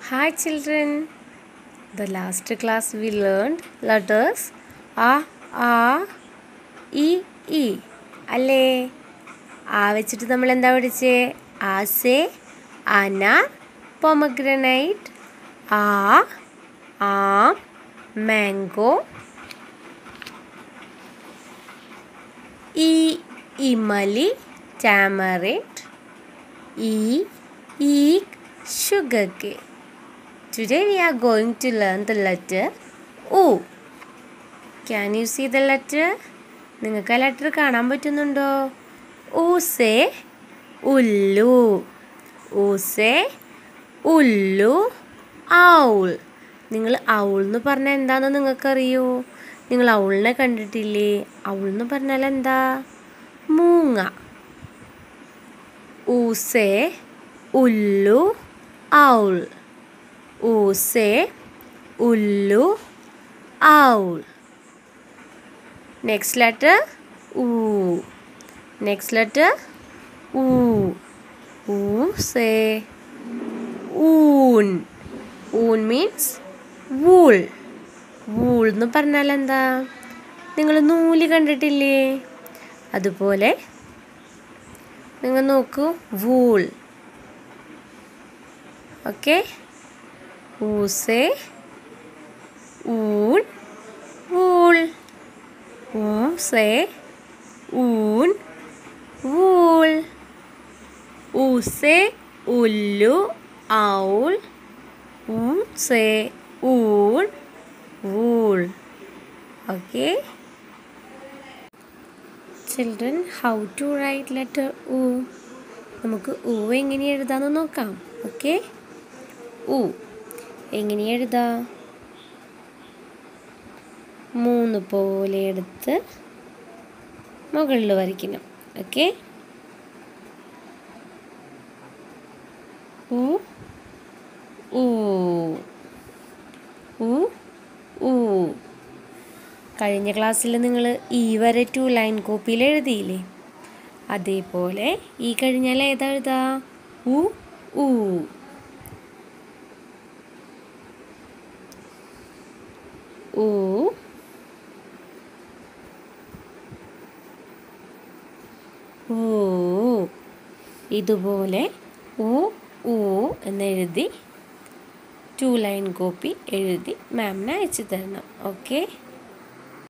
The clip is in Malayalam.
Hi children. The last class we learned letters a a ഇ ഇ അല്ലേ ആ വെച്ചിട്ട് നമ്മൾ എന്താ പഠിച്ചേ ആസെ അന പൊമഗ്രനൈറ്റ് ആ ആം മാംഗോ ഈ ഇമലി ടാമറിൻഡ് ഈ ഈഗ് sugar cane. Today we are going to learn the letter U. Can you see the letter? നിങ്ങൾക്ക് ആ ലെറ്റർ കാണാൻ പറ്റുന്നുണ്ടോ ഊസേ ഉല്ലു ഊസേ ഉല്ലു ഔൾ നിങ്ങൾ ഔൾ എന്ന് പറഞ്ഞാൽ എന്താണെന്ന് നിങ്ങൾക്കറിയോ നിങ്ങൾ ഔളിനെ കണ്ടിട്ടില്ലേ ഔൾ എന്ന് പറഞ്ഞാൽ എന്താ മൂങ്ങ ഊസേ ഉല്ലു ഔൾ ഊസേ ഉല്ലു ഔൾ നെക്സ്റ്റ് ലെറ്റർ ഊ നെക്സ്റ്റ് ലെറ്റർ ഊ ഊ സേ ഊൺ ഊൺ മീൻസ് വൂൾ വൂൾ എന്ന് പറഞ്ഞാൽ എന്താ നിങ്ങൾ നൂല് കണ്ടിട്ടില്ലേ അതുപോലെ നിങ്ങൾ നോക്കൂ വൂൾ ഓക്കെ ഊസേ ഊൺ വൂൾ ഊസേ ഊൺ വൂൾ ഊസേ ഉല്ലു ഔൾ ഊസേ ഊൺ wool okay children how to write letter ഊ നമുക്ക് ഊ എങ്ങനെ എഴുതാമെന്ന് നോക്കാം ഓക്കെ ഊ എങ്ങനെ എഴുതാ മൂന്ന് പോലെ എടുത്ത് മുകളിൽ വരയ്ക്കണം ഓക്കെ ഊ ഊ ഊ ഊ കഴിഞ്ഞ ക്ലാസ്സിൽ നിങ്ങൾ ഈ വരെ ടു ലൈൻ കോപ്പിയിൽ എഴുതിയില്ലേ അതേപോലെ ഈ കഴിഞ്ഞാൽ ഏതാ എഴുതാ ഉ ഊ ഊ ഊ ഇതുപോലെ ഉ ഊ എന്നെഴുതി ടു ലൈൻ കോപ്പി എഴുതി മാമിന് അയച്ചു തരണം ഓക്കെ